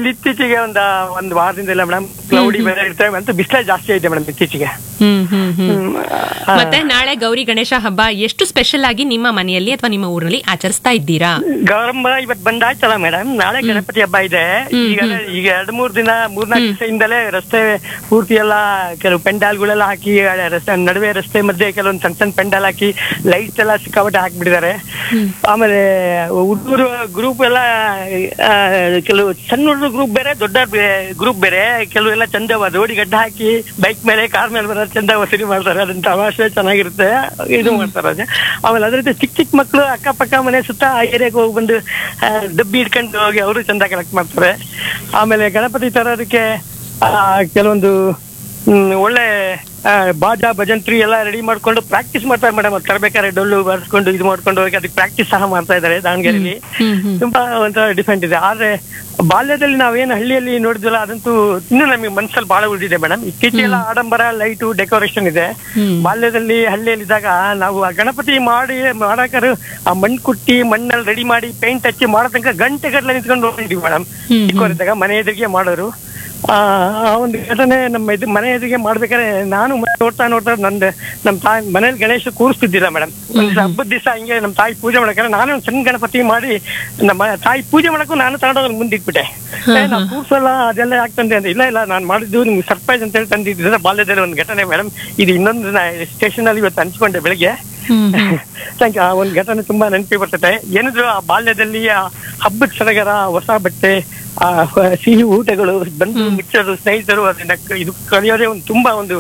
ಇಲ್ಲಿ ಇತ್ತೀಚೆಗೆ ಒಂದ ಒಂದ್ ವಾರದಿಂದ ಇಲ್ಲ ಮೇಡಮ್ ಕ್ಲೌಡಿ ವೆದರ್ ಇರ್ತೇವೆ ಅಂತ ಬಿಸಿಲೇ ಜಾಸ್ತಿ ಐತೆ ಮೇಡಮ್ ಇತ್ತೀಚೆಗೆ ಹ್ಮ್ ಹ್ಮ್ ಹ್ಮ್ ಹ್ಮ್, ಆ, ಮತ್ತೆ ನಾಳೆ ಗೌರಿ ಗಣೇಶ ಹಬ್ಬ ಎಷ್ಟು ಸ್ಪೆಷಲ್ ಆಗಿ ನಿಮ್ಮ ಮನೆಯಲ್ಲಿ ಅಥವಾ ನಿಮ್ಮ ಊರಿನಲ್ಲಿ ಆಚರಿಸ್ತಾ ಇದ್ದೀರಾ ಗೌರಮ್ಮ ಇವತ್ ಬಂದಾಯ್ತಲ್ಲ ಮೇಡಮ್ ನಾಳೆ ಗಣಪತಿ ಹಬ್ಬ ಇದೆ ಈಗ ಈಗ ಎರಡ್ ಮೂರ್ ದಿನ ಮೂರ್ನಾಲ್ಕು ದಿವಸದಿಂದಲೇ ರಸ್ತೆ ಪೂರ್ತಿ ಎಲ್ಲ ಕೆಲವು ಪೆಂಡಾಲ್ಗಳೆಲ್ಲ ಹಾಕಿ ಆ, ರಸ್ತೆ ನಡುವೆ ರಸ್ತೆ ಮಧ್ಯೆ ಕೆಲವೊಂದು ಸಣ್ಣ ಸಣ್ಣ ಪೆಂಡಾಲ್ ಹಾಕಿ ಲೈಟ್ಸ್ ಎಲ್ಲ ಸಿಕ್ಕಾಪಟ್ಟೆ ಹಾಕ್ಬಿಟ್ಟಿದ್ದಾರೆ ಆಮೇಲೆ ಹುಡುಗರು ಗ್ರೂಪ್ ಎಲ್ಲ ಆ, ಕೆಲವು ಸಣ್ಣ ಹುಡುಗರು ಗ್ರೂಪ್ ಬೇರೆ ದೊಡ್ಡ ಗ್ರೂಪ್ ಬೇರೆ ಕೆಲವು ಎಲ್ಲ ಚಂದ ರೋಡಿ ಗಡ್ಡ ಹಾಕಿ ಬೈಕ್ ಮೇಲೆ ಕಾರ್ ಮೇಲೆ ಬರೋ ಚಂದ ವಸೂಲಿ ಮಾಡ್ತಾರೆ ಅದನ್ನ ತಮಾಷೆ ಚೆನ್ನಾಗಿರುತ್ತೆ ಇದು ಮಾಡ್ತಾರೆ ಅದು. ಆಮೇಲೆ ಅದ್ರ ಜೊತೆ ಚಿಕ್ಕ ಚಿಕ್ಕ ಮಕ್ಕಳು ಅಕ್ಕಪಕ್ಕ ಮನೆ ಸುತ್ತ ಆ ಏರಿಯಾಗೆ ಹೋಗಿ ಬಂದು ಆ, ಡಬ್ಬಿ ಇಟ್ಕೊಂಡು ಹೋಗಿ ಅವರು ಚಂದ ಕಲೆಕ್ಟ್ ಮಾಡ್ತಾರೆ ಆಮೇಲೆ ಗಣಪತಿ ತರೋದಕ್ಕೆ ಆ, ಕೆಲವೊಂದು ಹ್ಮ್, ಒಳ್ಳೆ ಆ, ಬಾಜಾ ಭಜಂತ್ರಿ ಎಲ್ಲ ರೆಡಿ ಮಾಡ್ಕೊಂಡು ಪ್ರಾಕ್ಟೀಸ್ ಮಾಡ್ತಾರೆ ಮೇಡಮ್ ಅದು ತರಬೇಕಾದ್ರೆ ಡೊಳ್ಳು ಬರ್ಸ್ಕೊಂಡು ಇದು ಮಾಡ್ಕೊಂಡು ಹೋಗಿ ಅದಕ್ಕೆ ಪ್ರಾಕ್ಟೀಸ್ ಸಹ ಮಾಡ್ತಾ ಇದ್ದಾರೆ ದಾವಣಗೆರೆಯಲ್ಲಿ ಹ್ಮ್ ಹ್ಮ್ ತುಂಬಾ ಒಂಥರ ಡಿಫ್ರೆಂಟ್ ಇದೆ ಆದ್ರೆ ಬಾಲ್ಯದಲ್ಲಿ ನಾವೇನು ಹಳ್ಳಿಯಲ್ಲಿ ನೋಡಿದ್ವಲ್ಲ ಅದಂತೂ ಇನ್ನೂ ನಮಗೆ ಮನಸ್ಸಲ್ಲಿ ಬಹಳ ಉಳಿದಿದೆ ಮೇಡಮ್ ಇತ್ತೀಚೆಗೆಲ್ಲ ಆಡಂಬರ ಲೈಟು ಡೆಕೋರೇಷನ್ ಇದೆ ಹ್ಮ್. ಬಾಲ್ಯದಲ್ಲಿ ಹಳ್ಳಿಯಲ್ಲಿ ಇದ್ದಾಗ ನಾವು ಆ ಗಣಪತಿ ಮಾಡಿ ಮಾಡಾಕರು ಆ ಮಣ್ಣು ಕುಟ್ಟಿ ಮಣ್ಣಲ್ಲಿ ರೆಡಿ ಮಾಡಿ ಪೇಂಟ್ ಹಚ್ಚಿ ಮಾಡೋ ತನಕ ಗಂಟೆ ಗಟ್ಟಲೆ ನಿಂತ್ಕೊಂಡು ಹೋಗಿದ್ವಿ ಮೇಡಮ್ ಹ್ಮ್, ಚಿಕ್ಕವರಿದ್ದಾಗ ಮನೆ ಎದುರಿಗೆ ಮಾಡೋರು ಆ ಆ ಒಂದು ಘಟನೆ ನಮ್ಮ ಇದು ಮನೆ ಎದುರಿಗೆ ಮಾಡ್ಬೇಕಾದ್ರೆ ನಾನು ಮತ್ತೆ ನೋಡ್ತಾ ನೋಡ್ತಾ ನಂದು ನಮ್ಮ ತಾಯಿ ಮನೇಲಿ ಗಣೇಶ ಕೂರಿಸ್ತಿದ್ದಿಲ್ಲ ಮೇಡಮ್ ಒಂದು ಹಬ್ಬದ ದಿವಸ ಹಿಂಗೆ ನಮ್ಮ ತಾಯಿ ಪೂಜೆ ಮಾಡಕ್ಕೆ ನಾನು ಒಂದು ಸಣ್ಣ ಗಣಪತಿ ಮಾಡಿ ನಮ್ಮ ತಾಯಿ ಪೂಜೆ ಮಾಡಕ್ಕೂ ನಾನು ತಗೊಂಡೋಗಿ ಮುಂದೆ ಇಟ್ಬಿಟ್ಟೆ ಏ, ನಾವು ಕೂರ್ಸಲ್ಲ ಅದೆಲ್ಲ ಯಾಕೆ ತಂದೆ ಅಂತ ಇಲ್ಲ ಇಲ್ಲ ನಾನು ಮಾಡಿದ್ದು ನಿಮ್ಗೆ ಸರ್ಪ್ರೈಸ್ ಅಂತ ಹೇಳಿ ತಂದಿದ್ದೆ ಬಾಲ್ಯದಲ್ಲಿ ಒಂದು ಘಟನೆ ಮೇಡಮ್ ಇದು ಇನ್ನೊಂದು ಸ್ಟೇಷನ್ ಅಲ್ಲಿ ಇವತ್ತು ಹಂಚ್ಕೊಂಡೆ ಬೆಳಿಗ್ಗೆ ಹ್ಮ್ ಹ್ಮ್ ಥ್ಯಾಂಕ್ ಯು ಆ ಒಂದು ಘಟನೆ ತುಂಬಾ ನೆನಪಿ ಬರ್ತದೆ ಏನಿದ್ರು ಆ ಬಾಲ್ಯದಲ್ಲಿ ಆ ಹಬ್ಬದ ಸಡಗರ ಹೊಸ ಬಟ್ಟೆ ಆ ಹ- ಸಿಹಿ ಊಟಗಳು ಬಂಧು ಮಿತ್ರರು ಸ್ನೇಹಿತರು ಅದನ್ನ ಕ- ಇದು ಕಲಿಯೋದೇ ಒಂದು ತುಂಬಾ ಒಂದು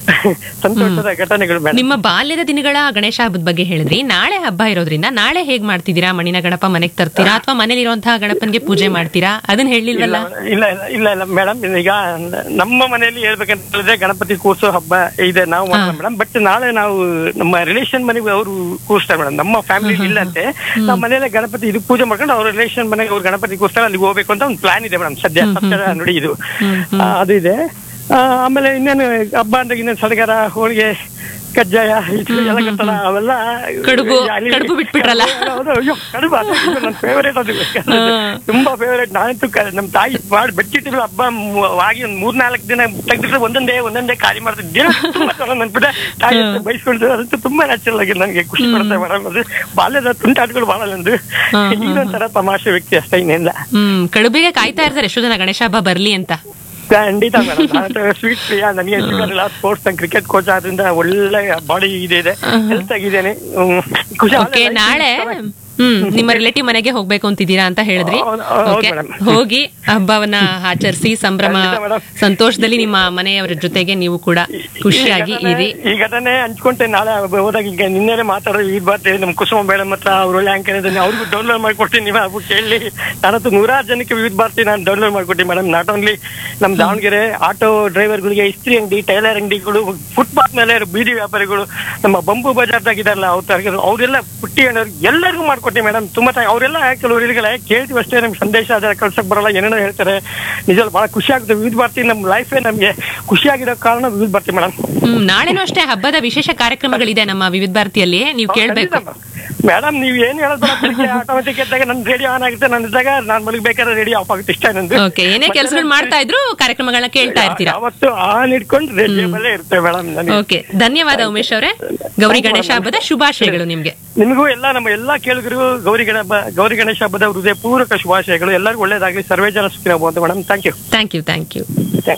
ಸಂತೋಷದ ಘಟನೆಗಳು ಮೇಡಮ್ ನಿಮ್ಮ ಬಾಲ್ಯದ ದಿನಗಳ ಗಣೇಶ ಹಬ್ಬದ ಬಗ್ಗೆ ಹೇಳಿದ್ರಿ ನಾಳೆ ಹಬ್ಬ ಇರೋದ್ರಿಂದ ನಾಳೆ ಹೇಗ್ ಮಾಡ್ತಿದ್ದೀರಾ ಮಣ್ಣಿನ ಗಣಪ ಮನೆಗ್ ತರ್ತೀರಾ ಅಥವಾ ಮನೇಲಿರುವಂತಹ ಗಣಪನ್ಗೆ ಪೂಜೆ ಮಾಡ್ತೀರಾ ಅದನ್ನ ಹೇಳಿಲ್ವಲ್ಲ ಇಲ್ಲ ಇಲ್ಲ ಇಲ್ಲ ಇಲ್ಲ ಮೇಡಮ್ ಈಗ ನಮ್ಮ ಮನೆಯಲ್ಲಿ ಹೇಳ್ಬೇಕಂತ ಹೇಳಿದ್ರೆ ಗಣಪತಿ ಕೂರ್ಸೋ ಹಬ್ಬ ಇದೆ ನಾವು ಮಾಡೋಣ ಮೇಡಮ್ ಬಟ್ ನಾಳೆ ನಾವು ನಮ್ಮ ರಿಲೇಷನ್ ಮನೆಗೆ ಅವರು ಕೂರಿಸ್ತಾರೆ ಮೇಡಮ್ ನಮ್ಮ ಫ್ಯಾಮಿಲಿ ಇಲ್ಲಂತೆ ನಮ್ಮ ಮನೆಯಲ್ಲೇ ಗಣಪತಿ ಇದು ಪೂಜೆ ಮಾಡ್ಕೊಂಡು ಅವ್ರ ರಿಲೇಷನ್ ಮನೆಗೆ ಅವ್ರು ಗಣಪತಿ ಕೂರಿಸ್ತಾರೆ ಅಲ್ಲಿಗೆ ಹೋಗ್ಬೇಕು ಅಂತ ಒಂದು ಪ್ಲಾನ್ ಇದೆ ಮೇಡಮ್ ಸದ್ಯ ಸತ್ಯದ ನುಡಿ ಇದು ಆ, ಅದು ಇದೆ ಆ, ಆಮೇಲೆ ಇನ್ನೇನು ಹಬ್ಬ ಅಂದ್ರೆ ಇನ್ನೇನು ಸಡಗರ ಹೋಳಿಗೆ ಕಜ್ಜಾಯ ಇದು ಎಲ್ಲ ಗೊತ್ತಲ್ಲ ಅವೆಲ್ಲ ಕಡುಬು, ಅಲ್ಲಿ- ಕಡುಬು ಬಿಟ್ಬಿಟ್ರಲ್ಲ. ಹೌದು, ಅಯ್ಯೋ ಕಡುಬು ಅದು ಇದು ನನ್ನ ಫೇವರೇಟ್ ಅದು ತುಂಬಾ ಫೇವರೇಟ್ ನಾನಂತೂ ಕ- ನಮ್ ತಾಯಿ ಮಾಡಿ ಬೆಚ್ಚಿಟ್ಟಿದ್ರು ಹಬ್ಬ ಮು- ಆಗಿ ಒಂದ್ ಮೂರ್ನಾಲ್ಕು ದಿನ ತೆಗ್ದಿದ್ರೆ ಒಂದೊಂದೇ ಒಂದೊಂದೇ ಖಾಲಿ ಮಾಡ್ತಿದ್ದೆ ದಿನ ತುಂಬಾ ಚೆನ್ನಾಗಿ ನನ್ಬಿಟ್ಟೆ ತಾಯಿ ಹತ್ರ ಬೈಸ್ಕೊಳ್ತು ಅದಂತೂ ತುಂಬಾ ನ್ಯಾಚುರಲ್ ಆಗಿ ನನಗೆ ಖುಷಿ ಪಡುತ್ತೆ ಮೇಡಮ್ ಅದು ಬಾಲ್ಯದ ತುಂಟಾಟಗಳು ಬಹಳ ನಂದು ಈಗ ಒಂಥರ ತಮಾಷೆ ವ್ಯಕ್ತಿ ಅಷ್ಟೇ ಇನ್ನೇನಿಲ್ಲ ಹ್ಮ್ ಕಡುಬಿಗೆ ಕಾಯ್ತಾ ಇರ್ತಾರೆ ಎಷ್ಟೋ ಜನ ಗಣೇಶ ಹಬ್ಬ ಬರ್ಲಿ ಅಂತ ಖಂಡಿತ ಮೇಡಮ್ ಸ್ವೀಟ್ ಪ್ರಿಯ ನನಗೆ ಶುಗರ್ ಸ್ಪೋರ್ಟ್ಸ್ ಕ್ರಿಕೆಟ್ ಕೋಚ್ ಆದ್ರಿಂದ ಒಳ್ಳೆ ಬಾಡಿ ಇದೆ ಇದೆ ಹೆಲ್ತ್ ಆಗಿದ್ದೇನೆ ಹ್ಮ್. ಖುಷಿ ಓಕೆ ನಾಳೆ ಹ್ಮ್ ನಿಮ್ಮ ರಿಲೇಟಿವ್ ಮನೆಗೆ ಹೋಗ್ಬೇಕು ಅಂತಿದ್ದೀರಾ ಅಂತ ಹೇಳಿದ್ರಿ ಹೌದು, ಹೌದು ಓಕೆ madam. ಹೋಗಿ ಹಬ್ಬವನ್ನ ಆಚರಿಸಿ ಸಂಭ್ರಮ ಖಂಡಿತ madam. ಸಂತೋಷದಲ್ಲಿ ನಿಮ್ಮ ಮನೆಯವರ ಜೊತೆಗೆ ನೀವು ಕೂಡ ಖುಷಿಯಾಗಿ ಈ ಘಟನೆ- ಇರಿ ಈ ಘಟನೆ ಹಂಚ್ಕೊಂಡೆ ನಾಳೆ ಹೋದಾಗ ಈಗ ನಿನ್ನೆನೆ ಮಾತಾಡೋ ಈ ಬರ್ತೀವಿ ನಮ್ ಕುಸುಮ ಮೇಡಮ್ ಹತ್ರ ಅವ್ರ ಒಳ್ಳೆ ಆಂಕರ್ ಇದ್ದಾನೆ ಅವ್ರಿಗೂ ಡೌನ್ಲೋಡ್ ಮಾಡ್ಕೊಡ್ತೀನಿ ನೀವು ಅವು ಕೇಳಿ ನಾನಂತೂ ನೂರಾರು ಜನಕ್ಕೆ ವಿವಿಧ ಭಾರತಿ ನಾನು ಡೌನ್ಲೋಡ್ ಮಾಡ್ಕೊಡ್ತೀನಿ ಮೇಡಮ್ ನಾಟ್ ಓನ್ಲಿ ನಮ್ ದಾವಣಗೆರೆ ಆಟೋ ಡ್ರೈವರ್ಗಳಿಗೆ ಇಸ್ತ್ರಿ ಅಂಗಡಿ ಟೈಲರ್ ಅಂಗಡಿಗಳು ಫುಟ್ಪಾತ್ ಮೇಲೆ ಇರೋ ಬೀದಿ ವ್ಯಾಪಾರಿಗಳು ನಮ್ಮ ಬಂಬು ಬಜಾರ್ದಾಗ ಇದಾರಲ್ಲ ಅವ್ರ ತರಗತಿ ಅವರೆಲ್ಲ ಪುಟ್ಟಿ ಹಣ್ಣವ್ರು ಎಲ್ಲರಿಗೂ ಮಾಡ್ಕೊಡ್ತೀನಿ ಮೇಡಮ್ ತುಂಬಾ ತ- ಅವರೆಲ್ಲ ಕೆಲವರು ಇಲ್ಲಿಗೆಲ್ಲ ಕೇಳ್ತೀವಿ ಅಷ್ಟೇ ನಮ್ಗೆ ಸಂದೇಶ ಅದರ ಕಳ್ಸಕ್ ಬರಲ್ಲ ಏನೇನೋ ಹೇಳ್ತಾರೆ ನಿಜವಾಗ್ಲೂ ಬಹಳ ಖುಷಿ ಆಗುತ್ತೆ ವಿವಿಧ ಭಾರತಿ ನಮ್ಮ ಲೈಫೇ ನಮ್ಗೆ ಖುಷಿಯಾಗಿರೋ ಕಾರಣ ವಿವಿಧ ಭಾರತಿ ಮೇಡಮ್ ಹ್ಮ್ ನಾಳೆನೂ ಅಷ್ಟೇ ಹಬ್ಬದ ವಿಶೇಷ ಕಾರ್ಯಕ್ರಮಗಳಿದೆ ನಮ್ಮ ವಿವಿಧ ಭಾರತಿಯಲ್ಲಿ ನೀವು ಕೇಳ್ಬೇಕು ಮೇಡಮ್ ನೀವ್ ಏನ್ ಹೇಳೋದ್ರ ಬೆಳಿಗ್ಗೆ ಆಟೋಮೆಟಿಕ್ ಇದ್ದಾಗ ನನ್ ರೇಡಿಯೋ ಆನ್ ಆಗುತ್ತೆ ನನ್ನ ಇದ್ದಾಗ ನಾನ್ ಮಲಗಬೇಕಾದ್ರೆ ರೇಡಿಯೋ ಆಫ್ ಆಗುತ್ತೆ ಇಷ್ಟ ನಂದು ಓಕೆ ಏನೇ ಕೆಲಸಗಳು ಮಾಡ್ತಾ ಇದ್ರು ಕಾರ್ಯಕ್ರಮಗಳನ್ನ ಕೇಳ್ತಾ ಇರ್ತೀರಾ ಅವತ್ತು ಆನ್ ಇಟ್ಕೊಂಡು ರೇಡಿಯೋ ಮೇಲೆ ಇರ್ತೇವೆ ಮೇಡಮ್ ನನಗೆ ಓಕೆ ಧನ್ಯವಾದ ಉಮೇಶ್ ಅವರೇ ಗೌರಿ ಗಣೇಶ ಹಬ್ಬದ ಶುಭಾಶಯಗಳು ನಿಮ್ಗೆ ನಿಮಗೂ ಎಲ್ಲ ನಮ್ಮ ಎಲ್ಲಾ ಕೇಳಿದ್ರು ಗೌರಿ ಗಣ ಗೌರಿ ಗಣೇಶ ಹಬ್ಬದ ಹೃದಯ ಪೂರ್ವಕ ಶುಭಾಶಯಗಳು ಎಲ್ಲರಿಗೂ ಒಳ್ಳೇದಾಗ್ಲಿ ಸರ್ವೇ ಜನ ಸುಖಿನ ಅಂತ madam thank you thank you thank you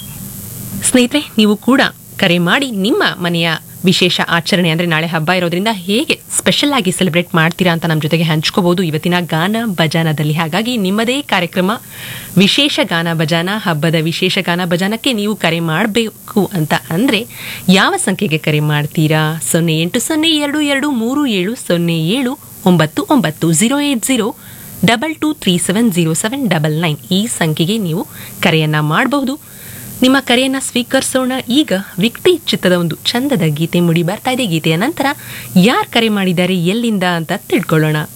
ಸ್ನೇಹಿತರೆ ನೀವು ಕೂಡ ಕರೆ ಮಾಡಿ ನಿಮ್ಮ ಮನೆಯ ವಿಶೇಷ ಆಚರಣೆ ಅಂದ್ರೆ ನಾಳೆ ಹಬ್ಬ ಇರೋದ್ರಿಂದ ಹೇಗೆ ಸ್ಪೆಷಲ್ ಆಗಿ ಸೆಲೆಬ್ರೇಟ್ ಮಾಡ್ತೀರಾ ಅಂತ ನಮ್ಮ ಜೊತೆಗೆ ಹಂಚ್ಕೋಬಹುದು ಇವತ್ತಿನ ಗಾನ ಭಜಾನದಲ್ಲಿ ಹಾಗಾಗಿ ನಿಮ್ಮದೇ ಕಾರ್ಯಕ್ರಮ ವಿಶೇಷ ಗಾನ ಭಜಾನ ಹಬ್ಬದ ವಿಶೇಷ ಗಾನ ಭಜಾನಕ್ಕೆ ನೀವು ಕರೆ ಮಾಡಬೇಕು ಅಂತ ಅಂದ್ರೆ ಯಾವ ಸಂಖ್ಯೆಗೆ ಕರೆ ಮಾಡ್ತೀರಾ ಸೊನ್ನೆ ಎಂಟು ಸೊನ್ನೆ ಎರಡು ಎರಡು ಮೂರು ಏಳು ಸೊನ್ನೆ ಏಳು ಒಂಬತ್ತು ಒಂಬತ್ತು zero eight zero double two three seven zero seven double nine ಈ ಸಂಖ್ಯೆಗೆ ನೀವು ಕರೆಯನ್ನ ಮಾಡಬಹುದು ನಿಮ್ಮ ಕರೆಯನ್ನ ಸ್ವೀಕರಿಸೋಣ ಈಗ ವಿಕ್ಟಿ ಚಿತ್ರದ ಒಂದು ಚಂದದ ಗೀತೆ ಮುಡಿ ಬರ್ತಾ ಇದೆ ಗೀತೆಯ ನಂತರ ಯಾರು ಕರೆ ಮಾಡಿದ್ದಾರೆ ಎಲ್ಲಿಂದ ಅಂತ ತಿಳ್ಕೊಳ್ಳೋಣ